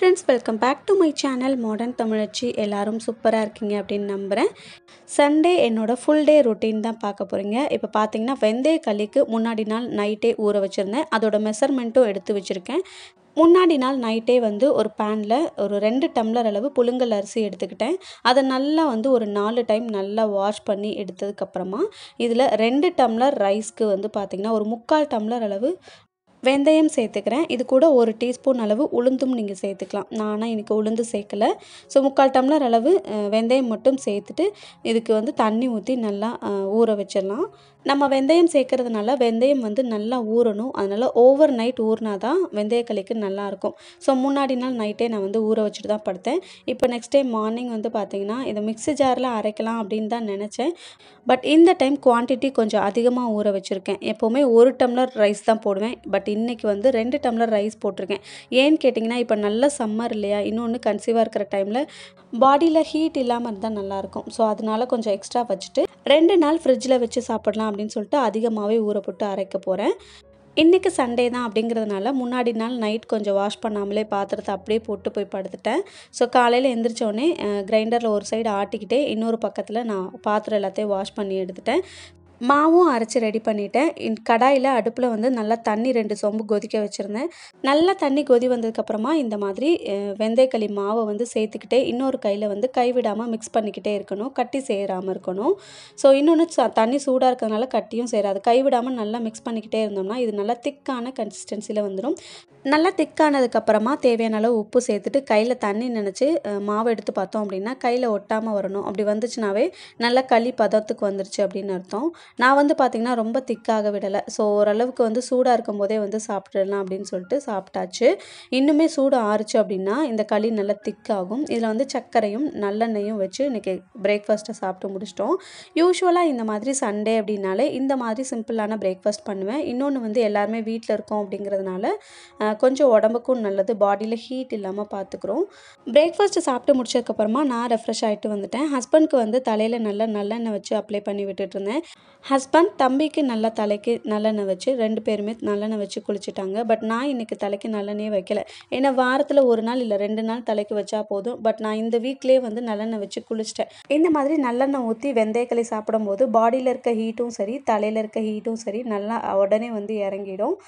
friends welcome back to my channel modern தமிழச்சி எல்லாரும் சூப்பராக இருக்கீங்க அப்படின்னு நம்புகிறேன் சண்டே என்னோட ஃபுல் டே ரொட்டீன் தான் பார்க்க போகிறீங்க இப்போ பார்த்தீங்கன்னா வெந்தய களிக்கு முன்னாடி நாள் நைட்டே ஊற வச்சுருந்தேன் அதோட மெஷர்மெண்ட்டும் எடுத்து வச்சுருக்கேன் முன்னாடி நாள் நைட்டே வந்து ஒரு பேனில் ஒரு ரெண்டு டம்ளர் அளவு புழுங்கல் அரிசி எடுத்துக்கிட்டேன் அதை நல்லா வந்து ஒரு நாலு டைம் நல்லா வாஷ் பண்ணி எடுத்ததுக்கப்புறமா இதில் ரெண்டு டம்ளர் ரைஸ்க்கு வந்து பார்த்திங்கன்னா ஒரு முக்கால் டம்ளர் அளவு வெந்தயம் சேர்த்துக்கிறேன் இது கூட ஒரு டீஸ்பூன் அளவு உளுந்தும் நீங்கள் சேர்த்துக்கலாம் நானாக இன்றைக்கி உளுந்து சேர்க்கலை ஸோ முக்கால் டம்ளர் அளவு அஹ், வெந்தயம் மட்டும் சேர்த்துட்டு இதுக்கு வந்து தண்ணி ஊற்றி நல்லா அஹ், ஊற வச்சிடலாம் நம்ம வெந்தயம் சேர்க்கறதுனால வெந்தயம் வந்து நல்லா ஊறணும் அதனால் ஓவர் நைட் ஊறினா தான் வெந்தயக்களிக்கு நல்லாயிருக்கும் ஸோ முன்னாடி நாள் நைட்டே நான் வந்து ஊற வச்சுட்டு தான் படுத்தேன் இப்போ நெக்ஸ்ட் டே மார்னிங் வந்து பார்த்திங்கன்னா இதை மிக்ஸி ஜாரில் அரைக்கலாம் அப்படின்னு தான் நினச்சேன் பட் இந்த டைம் குவான்டிட்டி கொஞ்சம் அதிகமாக ஊற வச்சுருக்கேன் எப்போவுமே ஒரு டம்ளர் ரைஸ் தான் போடுவேன் பட் இன்றைக்கி வந்து ரெண்டு டம்ளர் ரைஸ் போட்டிருக்கேன் ஏன்னு கேட்டிங்கன்னா இப்போ நல்ல சம்மர் இல்லையா இன்னொன்று கன்சீவாக இருக்கிற டைமில் பாடியில் ஹீட் இல்லாமல் இருந்தால் நல்லாயிருக்கும் ஸோ அதனால கொஞ்சம் எக்ஸ்ட்ரா வச்சுட்டு ரெண்டு நாள் ஃப்ரிட்ஜில் வச்சு சாப்பிடலாம் அப்படின்னு சொல்லிட்டு அதிகமாகவே ஊற போட்டு அரைக்க போகிறேன் இன்றைக்கி சண்டே தான் அப்படிங்கிறதுனால முன்னாடி நாள் நைட் கொஞ்சம் வாஷ் பண்ணாமலே பாத்திரத்தை அப்படியே போட்டு போய் படுத்துட்டேன் ஸோ காலையில் எந்திரிச்சோடனே கிரைண்டரில் ஒரு சைடு ஆட்டிக்கிட்டே இன்னொரு பக்கத்தில் நான் பாத்திரம் எல்லாத்தையும் வாஷ் பண்ணி எடுத்துட்டேன் மாவும் அரைச்சி ரெடி பண்ணிட்டேன் இன் கடாயில் அடுப்பில் வந்து நல்லா தண்ணி ரெண்டு சொம்பு கொதிக்க வச்சுருந்தேன் நல்லா தண்ணி கொதி வந்ததுக்கப்புறமா இந்த மாதிரி அஹ், வெந்தயக்களி மாவை வந்து சேர்த்துக்கிட்டே இன்னொரு கையில் வந்து கைவிடாமல் மிக்ஸ் பண்ணிக்கிட்டே இருக்கணும் கட்டி சேராமல் இருக்கணும் ஸோ இன்னொன்று தண்ணி சூடாக இருக்கிறதுனால கட்டியும் சேராது கைவிடாமல் நல்லா மிக்ஸ் பண்ணிக்கிட்டே இருந்தோம்னா இது நல்லா திக்கான கன்சிஸ்டன்சியில் வந்துடும் நல்லா திக்கானதுக்கப்புறமா தேவையான அளவு உப்பு சேர்த்துட்டு கையில் தண்ணி நினச்சி மாவு எடுத்து பார்த்தோம் அப்படின்னா கையில் ஒட்டாமல் வரணும் அப்படி வந்துச்சுனாவே நல்லா களி பதத்துக்கு வந்துருச்சு அப்படின்னு அர்த்தம் நான் வந்து பார்த்திங்கன்னா ரொம்ப திக்காக விடலை ஸோ ஓரளவுக்கு வந்து சூடாக இருக்கும் போதே வந்து சாப்பிட்டுடலாம் அப்படின்னு சொல்லிட்டு சாப்பிட்டாச்சு இன்னுமே சூடு ஆறுச்சு அப்படின்னா இந்த களி நல்லா திக்காகும் இதில் வந்து சர்க்கரையும் நல்லெண்ணெயும் வச்சு இன்றைக்கி பிரேக்ஃபாஸ்ட்டை சாப்பிட்டு முடிச்சிட்டோம் யூஸ்வலாக இந்த மாதிரி சண்டே அப்படின்னாலே இந்த மாதிரி சிம்பிளான பிரேக்ஃபாஸ்ட் பண்ணுவேன் இன்னொன்று வந்து எல்லாருமே வீட்டில் இருக்கோம் அப்படிங்கிறதுனால அஹ், கொஞ்சம் உடம்புக்கும் நல்லது பாடியில் ஹீட் இல்லாமல் பார்த்துக்குறோம் பிரேக்ஃபாஸ்ட்டு சாப்பிட்டு முடிச்சதுக்கப்புறமா நான் ரெஃப்ரெஷ் ஆகிட்டு வந்துட்டேன் ஹஸ்பண்ட்க்கு வந்து தலையில் நல்லா நல்லெண்ணெய் வச்சு அப்ளை பண்ணி விட்டுட்டு இருந்தேன் ஹஸ்பண்ட் தம்பிக்கு நல்லா தலைக்கு நல்லெண்ணெய் வச்சு ரெண்டு பேருமே நல்லெண்ணெய் வச்சு குளிச்சிட்டாங்க பட் நான் இன்னைக்கு தலைக்கு நல்லெண்ணெயே வைக்கல ஏன்னா வாரத்தில் ஒரு நாள் இல்லை ரெண்டு நாள் தலைக்கு வச்சா போதும் பட் நான் இந்த வீக்லேயே வந்து நல்லெண்ணெய் வச்சு குளிச்சிட்டேன் இந்த மாதிரி நல்லெண்ணெய் ஊற்றி வெந்தயக்களி சாப்பிடும்போது பாடியில் இருக்க ஹீட்டும் சரி தலையில் இருக்க ஹீட்டும் சரி நல்லா உடனே வந்து இறங்கிடும்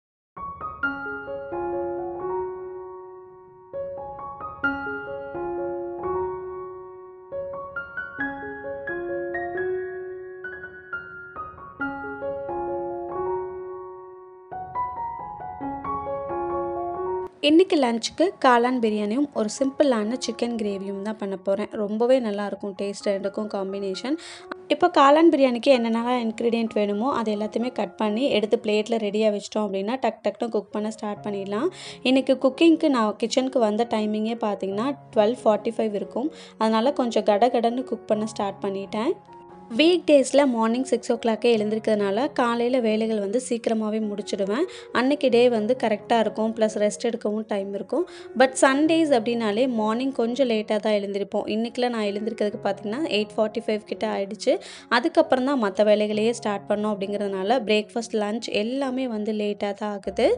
இன்றைக்கி லஞ்சுக்கு காளான் பிரியாணியும் ஒரு சிம்பிளான சிக்கன் கிரேவியும் தான் பண்ண போகிறேன் ரொம்பவே நல்லாயிருக்கும் டேஸ்ட் ரெண்டுக்கும் காம்பினேஷன் இப்போ காளான் பிரியாணிக்கு என்னென்னலாம் இன்க்ரீடியன்ட் வேணுமோ அது எல்லாத்தையுமே கட் பண்ணி எடுத்து பிளேட்டில் ரெடியாக வச்சிட்டோம் அப்படின்னா டக் டக்னு குக் பண்ண ஸ்டார்ட் பண்ணிடலாம் இன்றைக்கி குக்கிங்க்கு நான் கிச்சனுக்கு வந்த டைமிங்கே பார்த்தீங்கன்னா டுவெல் ஃபார்ட்டி ஃபைவ் இருக்கும் அதனால் கொஞ்சம் கட கடன்னு குக் பண்ண ஸ்டார்ட் பண்ணிட்டேன் வீக் டேஸில் மார்னிங் சிக்ஸ் ஓ கிளாக்கே எழுந்திருக்கிறதுனால காலையில் வேலைகள் வந்து சீக்கிரமாகவே முடிச்சிடுவேன் அன்னைக்கு டே வந்து கரெக்டாக இருக்கும் ப்ளஸ் ரெஸ்ட் எடுக்கவும் டைம் இருக்கும் பட் சண்டேஸ் அப்படின்னாலே மார்னிங் கொஞ்சம் லேட்டாக தான் எழுந்திருப்போம் இன்றைக்கில் நான் எழுந்திருக்கிறதுக்கு பார்த்தீங்கன்னா எயிட் ஃபார்ட்டி ஃபைவ் கிட்ட ஆயிடுச்சு அதுக்கப்புறம் தான் மற்ற வேலைகளையே ஸ்டார்ட் பண்ணோம் அப்படிங்கிறதுனால பிரேக்ஃபாஸ்ட் லஞ்ச் எல்லாமே வந்து லேட்டாக தான் ஆகுது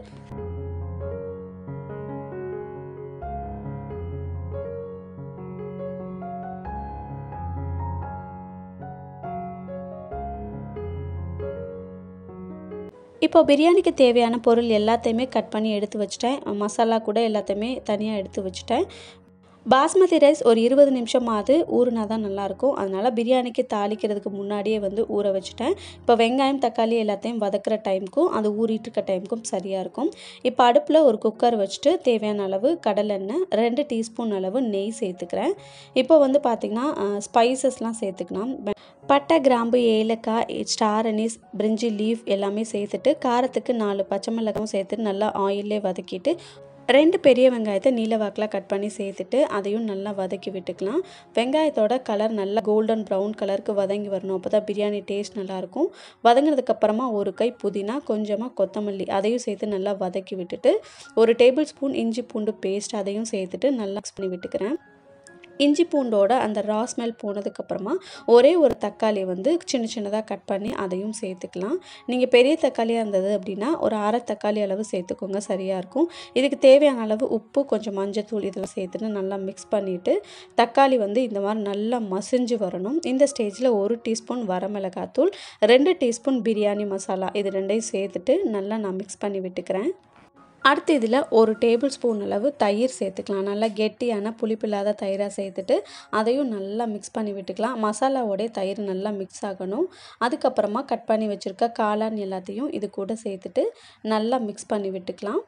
இப்போ பிரியாணிக்கு தேவையான பொருள் எல்லாத்தையுமே கட் பண்ணி எடுத்து வச்சிட்டேன் மசாலா கூட எல்லாத்தையுமே தனியாக எடுத்து வச்சுட்டேன் பாஸ்மதி ரைஸ் ஒரு இருபது நிமிஷமாவது ஊறினா தான் நல்லாயிருக்கும் அதனால் பிரியாணிக்கு தாளிக்கிறதுக்கு முன்னாடியே வந்து ஊற வச்சுட்டேன் இப்போ வெங்காயம் தக்காளி எல்லாத்தையும் வதக்குற டைமுக்கும் அது ஊறிட்டு இருக்க டைமுக்கும் சரியாக இருக்கும் இப்போ அடுப்பில் ஒரு குக்கர் வச்சுட்டு தேவையான அளவு கடலெண்ணெய் ரெண்டு டீஸ்பூன் அளவு நெய் சேர்த்துக்கிறேன் இப்போ வந்து பார்த்திங்கன்னா ஸ்பைசஸ்லாம் சேர்த்துக்கலாம் பட்டை கிராம்பு ஏலக்காய் ஸ்டார் அனீஸ் பிரிஞ்சி லீஃப் எல்லாமே சேர்த்துட்டு காரத்துக்கு நாலு பச்சை மிளகாயும் சேர்த்துட்டு நல்லா ஆயிலே வதக்கிட்டு ரெண்டு பெரிய வெங்காயத்தை நீல வாக்கில் கட் பண்ணி சேர்த்துட்டு அதையும் நல்லா வதக்கி விட்டுக்கலாம் வெங்காயத்தோட கலர் நல்லா கோல்டன் ப்ரௌன் கலருக்கு வதங்கி வரணும் அப்போ தான் பிரியாணி டேஸ்ட் நல்லாயிருக்கும் வதங்கினதுக்கப்புறமா ஒரு கை புதினா கொஞ்சமாக கொத்தமல்லி அதையும் சேர்த்து நல்லா வதக்கி விட்டுட்டு ஒரு டேபிள் ஸ்பூன் இஞ்சி பூண்டு பேஸ்ட் அதையும் சேர்த்துட்டு நல்லா மிக்ஸ் பண்ணி விட்டுக்கிறேன் இஞ்சி பூண்டோட அந்த ரா ஸ்மெல் போனதுக்கப்புறமா ஒரே ஒரு தக்காளி வந்து சின்ன சின்னதாக கட் பண்ணி அதையும் சேர்த்துக்கலாம் நீங்கள் பெரிய தக்காளியாக இருந்தது அப்படின்னா ஒரு அரை தக்காளி அளவு சேர்த்துக்கோங்க சரியாக இருக்கும் இதுக்கு தேவையான அளவு உப்பு கொஞ்சம் மஞ்சத்தூள் இதெல்லாம் சேர்த்துட்டு நல்லா மிக்ஸ் பண்ணிவிட்டு தக்காளி வந்து இந்த மாதிரி நல்லா மசிஞ்சு வரணும் இந்த ஸ்டேஜில் ஒரு டீஸ்பூன் வரமிளகாத்தூள் ரெண்டு டீஸ்பூன் பிரியாணி மசாலா இது ரெண்டையும் சேர்த்துட்டு நல்லா நான் மிக்ஸ் பண்ணி விட்டுக்கிறேன் அடுத்து இதில் ஒரு டேபிள் ஸ்பூன் அளவு தயிர் சேர்த்துக்கலாம் நல்லா கெட்டியான புளிப்பில்லாத தயிராக சேர்த்துட்டு அதையும் நல்லா மிக்ஸ் பண்ணி விட்டுக்கலாம் மசாலாவோடைய தயிர் நல்லா மிக்ஸ் ஆகணும் அதுக்கப்புறமா கட் பண்ணி வச்சுருக்க காளான் எல்லாத்தையும் இது கூட சேர்த்துட்டு நல்லா மிக்ஸ் பண்ணி விட்டுக்கலாம்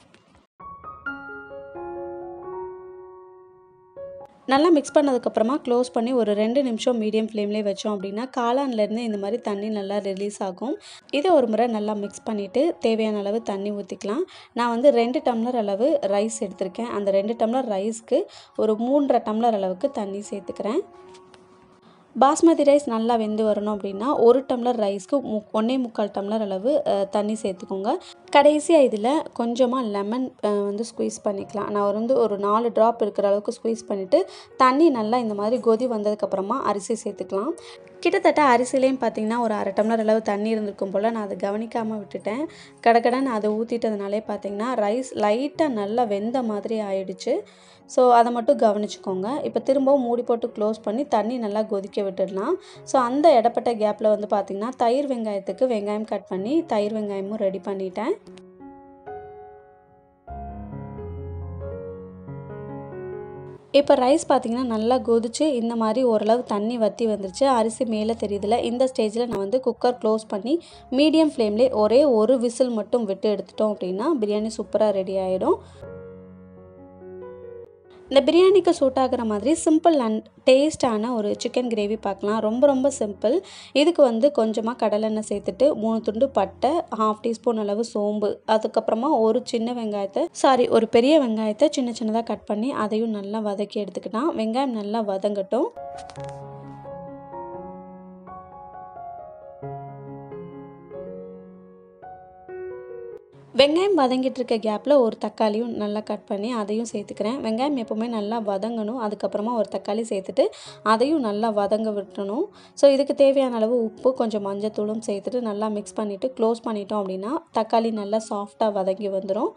நல்லா மிக்ஸ் பண்ணதுக்கப்புறமா க்ளோஸ் பண்ணி ஒரு ரெண்டு நிமிஷம் மீடியம் ஃப்ளேம்லேயே வச்சோம் அப்படின்னா காளான்லேருந்து இந்த மாதிரி தண்ணி நல்லா ரிலீஸ் ஆகும் இதை ஒரு முறை நல்லா மிக்ஸ் பண்ணிவிட்டு தேவையான அளவு தண்ணி ஊற்றிக்கலாம் நான் வந்து ரெண்டு டம்ளர் அளவு ரைஸ் எடுத்திருக்கேன் அந்த ரெண்டு டம்ளர் ரைஸ்க்கு ஒரு மூன்றரை டம்ளர் அளவுக்கு தண்ணி சேர்த்துக்கிறேன் பாஸ்மதி ரைஸ் நல்லா வெந்து வரணும் அப்படின்னா ஒரு டம்ளர் ரைஸ்க்கு மு ஒன்றே முக்கால் டம்ளர் அளவு தண்ணி சேர்த்துக்கோங்க கடைசியாக இதில் கொஞ்சமாக லெமன் வந்து ஸ்குவீஸ் பண்ணிக்கலாம் நான் வந்து ஒரு நாலு ட்ராப் இருக்கிற அளவுக்கு ஸ்குவீஸ் பண்ணிவிட்டு தண்ணி நல்லா இந்த மாதிரி கொதி வந்ததுக்கப்புறமா அரிசி சேர்த்துக்கலாம் கிட்டத்தட்ட அரிசிலையும் பார்த்திங்கன்னா ஒரு அரை டம்ளர் அளவு தண்ணி இருந்திருக்கும் போல் நான் அதை கவனிக்காமல் விட்டுட்டேன் கடகடன்னு அதை ஊற்றிட்டதுனாலே பார்த்திங்கன்னா ரைஸ் லைட்டாக நல்லா வெந்த மாதிரி ஆயிடுச்சு ஸோ அதை மட்டும் கவனிச்சுக்கோங்க இப்போ திரும்பவும் மூடி போட்டு க்ளோஸ் பண்ணி தண்ணி நல்லா கொதிக்க விட்டுடலாம் ஸோ அந்த இடப்பட்ட கேப்பில் வந்து பார்த்திங்கன்னா தயிர் வெங்காயத்துக்கு வெங்காயம் கட் பண்ணி தயிர் வெங்காயமும் ரெடி பண்ணிட்டேன் இப்போ ரைஸ் பார்த்திங்கன்னா நல்லா கொதிச்சு இந்த மாதிரி ஓரளவு தண்ணி வற்றி வந்துருச்சு அரிசி மேலே தெரியுதுல இந்த ஸ்டேஜில் நான் வந்து குக்கர் க்ளோஸ் பண்ணி மீடியம் ஃப்ளேம்லேயே ஒரே ஒரு விசில் மட்டும் விட்டு எடுத்துட்டோம் அப்படின்னா பிரியாணி சூப்பராக ரெடி ஆகிடும் இந்த பிரியாணிக்கு சூட் ஆகிற மாதிரி சிம்பிள் அண்ட் டேஸ்டான ஒரு சிக்கன் கிரேவி பார்க்கலாம் ரொம்ப ரொம்ப சிம்பிள் இதுக்கு வந்து கொஞ்சமாக கடலெண்ணெய் சேர்த்துட்டு மூணு துண்டு பட்டை ஹாஃப் டீஸ்பூன் அளவு சோம்பு அதுக்கப்புறமா ஒரு சின்ன வெங்காயத்தை சாரி ஒரு பெரிய வெங்காயத்தை சின்ன சின்னதாக கட் பண்ணி அதையும் நல்லா வதக்கி எடுத்துக்கிட்டான் வெங்காயம் நல்லா வதங்கட்டும் வெங்காயம் வதங்கிட்டு இருக்க கேப்பில் ஒரு தக்காளியும் நல்லா கட் பண்ணி அதையும் சேர்த்துக்கிறேன் வெங்காயம் எப்போவுமே நல்லா வதங்கணும் அதுக்கப்புறமா ஒரு தக்காளி சேர்த்துட்டு அதையும் நல்லா வதங்க விட்டணும் ஸோ இதுக்கு தேவையான அளவு உப்பு கொஞ்சம் மஞ்சத்தூளும் சேர்த்துட்டு நல்லா மிக்ஸ் பண்ணிவிட்டு க்ளோஸ் பண்ணிட்டோம் அப்படின்னா தக்காளி நல்லா சாஃப்டாக வதங்கி வந்துடும்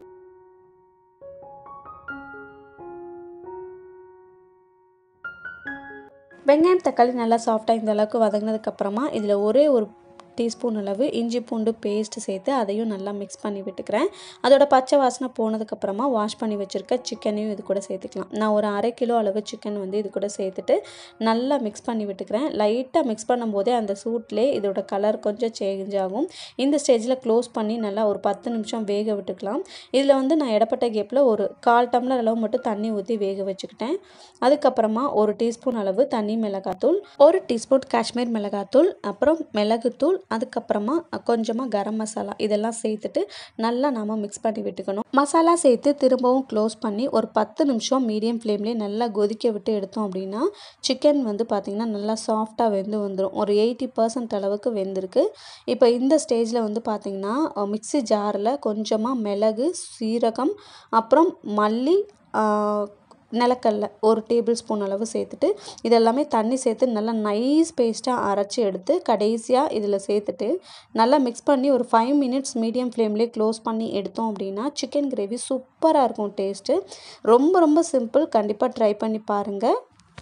வெங்காயம் தக்காளி நல்லா சாஃப்டாக இந்த அளவுக்கு வதங்கினதுக்கப்புறமா இதில் ஒரே ஒரு டீஸ்பூன் அளவு இஞ்சி பூண்டு பேஸ்ட் சேர்த்து அதையும் நல்லா மிக்ஸ் பண்ணி விட்டுக்கிறேன் அதோட பச்சை வாசனை போனதுக்கப்புறமா வாஷ் பண்ணி வச்சுருக்க சிக்கனையும் இது கூட சேர்த்துக்கலாம் நான் ஒரு அரை கிலோ அளவு சிக்கன் வந்து இது கூட சேர்த்துட்டு நல்லா மிக்ஸ் பண்ணி விட்டுக்கிறேன் லைட்டாக மிக்ஸ் பண்ணும்போதே அந்த சூட்லேயே இதோட கலர் கொஞ்சம் சேஞ்ச் ஆகும் இந்த ஸ்டேஜில் க்ளோஸ் பண்ணி நல்லா ஒரு பத்து நிமிஷம் வேக விட்டுக்கலாம் இதில் வந்து நான் இடப்பட்ட கேப்பில் ஒரு கால் டம்ளர் அளவு மட்டும் தண்ணி ஊற்றி வேக வச்சுக்கிட்டேன் அதுக்கப்புறமா ஒரு டீஸ்பூன் அளவு தனி மிளகாத்தூள் ஒரு டீஸ்பூன் காஷ்மீர் மிளகாத்தூள் அப்புறம் மிளகுத்தூள் அதுக்கப்புறமா கொஞ்சமாக கரம் மசாலா இதெல்லாம் சேர்த்துட்டு நல்லா நாம் மிக்ஸ் பண்ணி விட்டுக்கணும் மசாலா சேர்த்து திரும்பவும் க்ளோஸ் பண்ணி ஒரு பத்து நிமிஷம் மீடியம் ஃப்ளேம்லேயே நல்லா கொதிக்க விட்டு எடுத்தோம் அப்படின்னா சிக்கன் வந்து பார்த்திங்கன்னா நல்லா சாஃப்டாக வெந்து வந்துடும் ஒரு எயிட்டி பர்சன்ட் அளவுக்கு வெந்திருக்கு இப்போ இந்த ஸ்டேஜில் வந்து பார்த்திங்கன்னா மிக்ஸி ஜாரில் கொஞ்சமாக மிளகு சீரகம் அப்புறம் மல்லி நிலக்கடல ஒரு டேபிள் ஸ்பூன் அளவு சேர்த்துட்டு இதெல்லாமே தண்ணி சேர்த்து நல்லா நைஸ் பேஸ்ட்டாக அரைச்சி எடுத்து கடைசியாக இதில் சேர்த்துட்டு நல்லா மிக்ஸ் பண்ணி ஒரு ஃபைவ் மினிட்ஸ் மீடியம் ஃப்ளேம்லேயே க்ளோஸ் பண்ணி எடுத்தோம் அப்படின்னா சிக்கன் கிரேவி சூப்பராக இருக்கும் டேஸ்ட்டு ரொம்ப ரொம்ப சிம்பிள் கண்டிப்பாக ட்ரை பண்ணி பாருங்கள்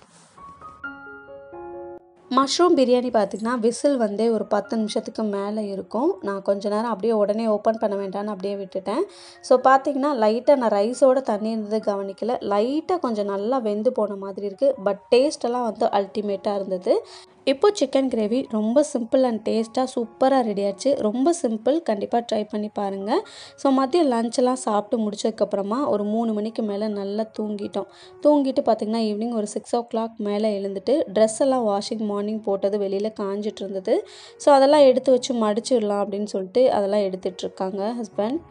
மஷ்ரூம் பிரியாணி பார்த்திங்கன்னா விசில் வந்து ஒரு பத்து நிமிஷத்துக்கு மேலே இருக்கும் நான் கொஞ்ச நேரம் அப்படியே உடனே ஓப்பன் பண்ண வேண்டாம்னு அப்படியே விட்டுட்டேன் ஸோ பார்த்திங்கன்னா லைட்டாக நான் ரைஸோட தண்ணி இருந்தது கவனிக்கல லைட்டாக கொஞ்சம் நல்லா வெந்து போன மாதிரி இருக்குது பட் டேஸ்ட்டெல்லாம் வந்து அல்டிமேட்டாக இருந்தது இப்போ சிக்கன் கிரேவி ரொம்ப சிம்பிள் அண்ட் டேஸ்ட்டாக சூப்பராக ரெடி ஆச்சு ரொம்ப சிம்பிள் கண்டிப்பாக ட்ரை பண்ணி பாருங்கள் ஸோ மதியம் லஞ்செல்லாம் சாப்பிட்டு முடிச்சதுக்கப்புறமா ஒரு மூணு மணிக்கு மேலே நல்லா தூங்கிட்டோம் தூங்கிட்டு பார்த்திங்கன்னா ஈவினிங் ஒரு சிக்ஸ் ஓ கிளாக் மேலே எழுந்துட்டு ட்ரெஸ் எல்லாம் வாஷிங் மார்னிங் போட்டது வெளியில் காஞ்சிட்டு இருந்தது ஸோ அதெல்லாம் எடுத்து வச்சு மடிச்சிடலாம் அப்படின்னு சொல்லிட்டு அதெல்லாம் எடுத்துகிட்ருக்காங்க ஹஸ்பண்ட்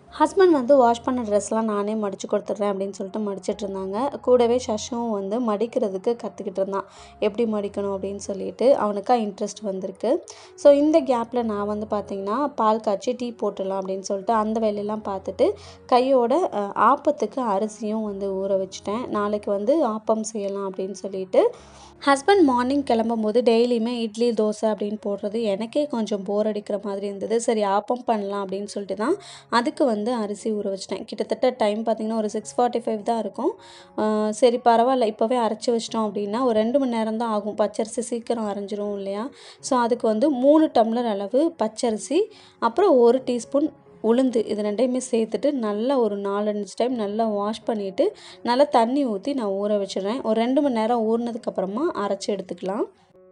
ஹஸ்பண்ட் வந்து வாஷ் பண்ண ட்ரெஸ்லாம் நானே மடித்து கொடுத்துட்றேன் அப்படின்னு சொல்லிட்டு மடிச்சிட்டு இருந்தாங்க கூடவே சஷும் வந்து மடிக்கிறதுக்கு கற்றுக்கிட்டு இருந்தான் எப்படி மடிக்கணும் அப்படின்னு சொல்லிட்டு அவனுக்கா இன்ட்ரெஸ்ட் வந்திருக்கு ஸோ இந்த கேப்பில் நான் வந்து பார்த்திங்கன்னா பால் காய்ச்சி டீ போட்டுடலாம் அப்படின்னு சொல்லிட்டு அந்த வேலையெல்லாம் பார்த்துட்டு கையோட அஹ், ஆப்பத்துக்கு அரிசியும் வந்து ஊற வச்சுட்டேன் நாளைக்கு வந்து ஆப்பம் செய்யலாம் அப்படின்னு சொல்லிட்டு ஹஸ்பண்ட் மார்னிங் கிளம்பும்போது டெய்லியுமே இட்லி தோசை அப்படின்னு போடுறது எனக்கே கொஞ்சம் போர் அடிக்கிற மாதிரி இருந்தது சரி ஆப்பம் பண்ணலாம் அப்படின்னு சொல்லிட்டு தான் அதுக்கு வந்து அரிசி ஊற வச்சிட்டேன் கிட்டத்தட்ட டைம் பார்த்திங்கன்னா ஒரு சிக்ஸ் ஃபார்ட்டி ஃபைவ் தான் இருக்கும் ஆஹ் சரி பரவாயில்ல இப்போவே அரைச்சி வச்சிட்டோம் அப்படின்னா ஒரு ரெண்டு மணி நேரம் தான் ஆகும் பச்சரிசி சீக்கிரம் அரைஞ்சிரும் இல்லையா ஸோ அதுக்கு வந்து மூணு டம்ளர் அளவு பச்சரிசி அப்புறம் ஒரு டீஸ்பூன் உளுந்து இது ரெண்டையுமே சேர்த்துட்டு நல்லா ஒரு நாலஞ்சு டைம் நல்லா வாஷ் பண்ணிவிட்டு நல்லா தண்ணி ஊற்றி நான் ஊற வச்சிடுறேன் ஒரு ரெண்டு மணி நேரம் ஊறினதுக்கப்புறமா அரைச்சி எடுத்துக்கலாம்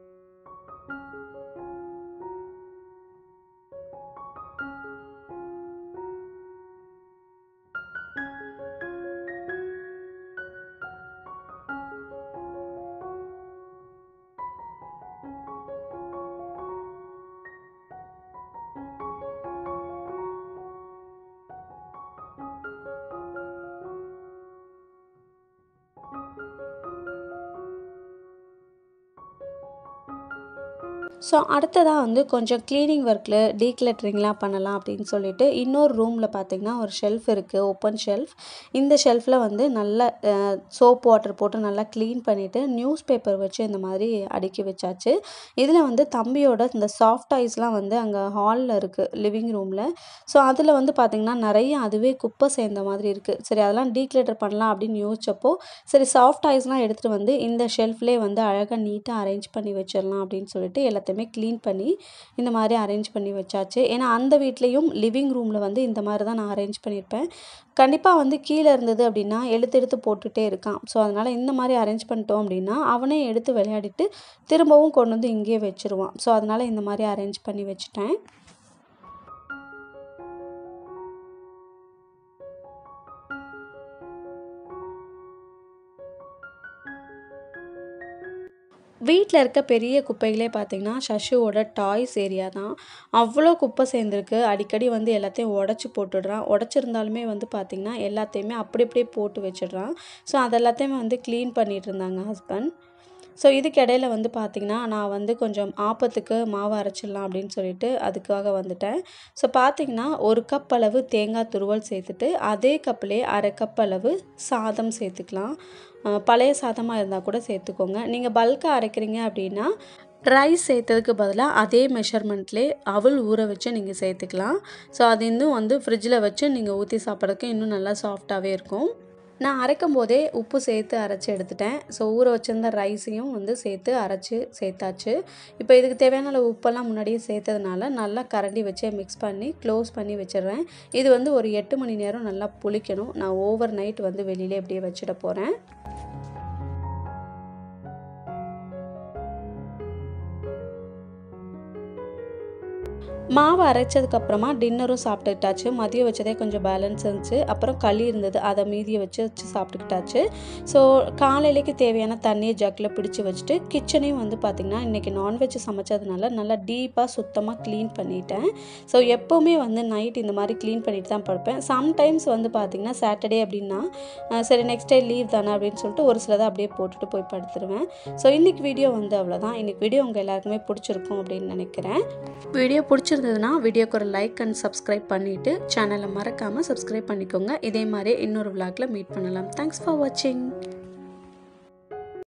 ஸோ அடுத்ததாக வந்து கொஞ்சம் க்ளீனிங் ஒர்க்கில் டீக்ளட்டரிங்லாம் பண்ணலாம் அப்படின்னு சொல்லிட்டு இன்னொரு ரூமில் பார்த்தீங்கன்னா ஒரு ஷெல்ஃப் இருக்குது ஓப்பன் ஷெல்ஃப் இந்த ஷெல்ஃபில் வந்து நல்ல சோப் வாட்டர் போட்டு நல்லா க்ளீன் பண்ணிவிட்டு நியூஸ் பேப்பர் வச்சு இந்த மாதிரி அடுக்கி வச்சாச்சு இதில் வந்து தம்பியோட இந்த சாஃப்ட் ஐஸ்லாம் வந்து அங்கே ஹாலில் இருக்குது லிவிங் ரூமில் ஸோ அதில் வந்து பார்த்திங்கன்னா நிறைய அதுவே குப்பை சேர்ந்த மாதிரி இருக்குது சரி அதெல்லாம் டீக்ளட்டர் பண்ணலாம் அப்படின்னு யோசிச்சப்போ சரி சாஃப்ட் ஐஸ்லாம் எடுத்துகிட்டு வந்து இந்த ஷெல்ஃப்லேயே வந்து அழகாக நீட்டாக அரேஞ்ச் பண்ணி வச்சிடலாம் அப்படின்னு சொல்லிட்டு எல்லாத்தையுமே க்ளீன் பண்ணி இந்த மாதிரி அரேஞ்ச் பண்ணி வச்சாச்சு ஏன்னா அந்த வீட்லேயும் லிவிங் ரூமில் வந்து இந்த மாதிரி தான் நான் அரேஞ்ச் பண்ணியிருப்பேன் கண்டிப்பாக வந்து கீழே இருந்தது அப்படின்னா எடுத்து எடுத்து போட்டுகிட்டே இருக்கான் ஸோ அதனால் இந்த மாதிரி அரேஞ்ச் பண்ணிட்டோம் அப்படின்னா அவனே எடுத்து விளையாடிட்டு திரும்பவும் கொண்டு வந்து இங்கேயே வச்சுருவான் ஸோ அதனால் இந்த மாதிரி அரேஞ்ச் பண்ணி வச்சுட்டேன் வீட்டில் இருக்க பெரிய குப்பைகளே பார்த்திங்கன்னா சஷுவோட டாய்ஸ் ஏரியா தான் அவ்வளோ குப்பை சேர்ந்துருக்கு அடிக்கடி வந்து எல்லாத்தையும் உடச்சி போட்டுடுறான் உடச்சிருந்தாலுமே வந்து பார்த்திங்கன்னா எல்லாத்தையுமே அப்படி அப்படியே போட்டு வச்சிடுறான் ஸோ அதெல்லாத்தையுமே வந்து க்ளீன் பண்ணிட்டு இருந்தாங்க ஹஸ்பண்ட் ஸோ இதுக்கு இடையில வந்து பார்த்திங்கன்னா நான் வந்து கொஞ்சம் ஆப்பத்துக்கு மாவு அரைச்சிடலாம் அப்படின்னு சொல்லிட்டு அதுக்காக வந்துட்டேன் ஸோ பார்த்திங்கன்னா ஒரு கப் அளவு தேங்காய் துருவல் சேர்த்துட்டு அதே கப்லேயே அரை கப் அளவு சாதம் சேர்த்துக்கலாம் அஹ் பழைய சாதமாக இருந்தால் கூட சேர்த்துக்கோங்க நீங்கள் பல்காக அரைக்கிறீங்க அப்படின்னா ரைஸ் சேர்த்ததுக்கு பதிலாக அதே மெஷர்மெண்ட்லேயே அவல் ஊற வச்சு நீங்கள் சேர்த்துக்கலாம் ஸோ அது இன்னும் வந்து ஃப்ரிட்ஜில் வச்சு நீங்கள் ஊற்றி சாப்பிட்றதுக்கு இன்னும் நல்லா சாஃப்டாகவே இருக்கும் நான் அரைக்கும் போதே உப்பு சேர்த்து அரைச்சி எடுத்துட்டேன் ஸோ ஊற வச்சிருந்த ரைஸையும் வந்து சேர்த்து அரைச்சி சேர்த்தாச்சு இப்போ இதுக்கு தேவையான அளவு உப்பெல்லாம் முன்னாடியே சேர்த்ததுனால நல்லா கரண்டி வச்சே மிக்ஸ் பண்ணி க்ளோஸ் பண்ணி வச்சிடுறேன் இது வந்து ஒரு எட்டு மணி நேரம் நல்லா புளிக்கணும் நான் ஓவர் நைட் வந்து வெளியிலே அப்படியே வச்சிட போகிறேன் மாவு அரைச்சதுக்கப்புறமா டின்னரும் சாப்பிட்டுக்கிட்டாச்சு மதியம் வச்சதே கொஞ்சம் பேலன்ஸ் இருந்துச்சு அப்புறம் களி இருந்தது அதை மீதியை வச்சு வச்சு சாப்பிட்டுக்கிட்டாச்சு ஸோ காலையிலேக்கு தேவையான தண்ணியை ஜக்கில் பிடிச்சி வச்சுட்டு கிச்சனையும் வந்து பார்த்திங்கன்னா இன்றைக்கி நான்வெஜ் சமைச்சதுனால நல்லா டீப்பாக சுத்தமாக க்ளீன் பண்ணிட்டேன் ஸோ எப்போவுமே வந்து நைட் இந்த மாதிரி க்ளீன் பண்ணிட்டு தான் படுப்பேன் சம்டைம்ஸ் வந்து பார்த்திங்கன்னா சாட்டர்டே அப்படின்னா அஹ் சரி நெக்ஸ்ட் டே லீவ் தானே அப்படின்னு சொல்லிட்டு ஒரு சிலதை அப்படியே போட்டுட்டு போய் படுத்துருவேன் ஸோ இன்றைக்கி வீடியோ வந்து அவ்வளோதான் இன்றைக்கி வீடியோ உங்கள் எல்லாருக்குமே பிடிச்சிருக்கும் அப்படின்னு நினைக்கிறேன் வீடியோ பிடிச்சிருந்ததுன்னா வீடியோக்கு ஒரு லைக் அண்ட் சப்ஸ்கிரைப் பண்ணிவிட்டு சேனலை மறக்காமல் சப்ஸ்கிரைப் பண்ணிக்கோங்க இதே மாதிரி இன்னொரு விளாகில் மீட் பண்ணலாம் தேங்க்ஸ் ஃபார் வாட்சிங்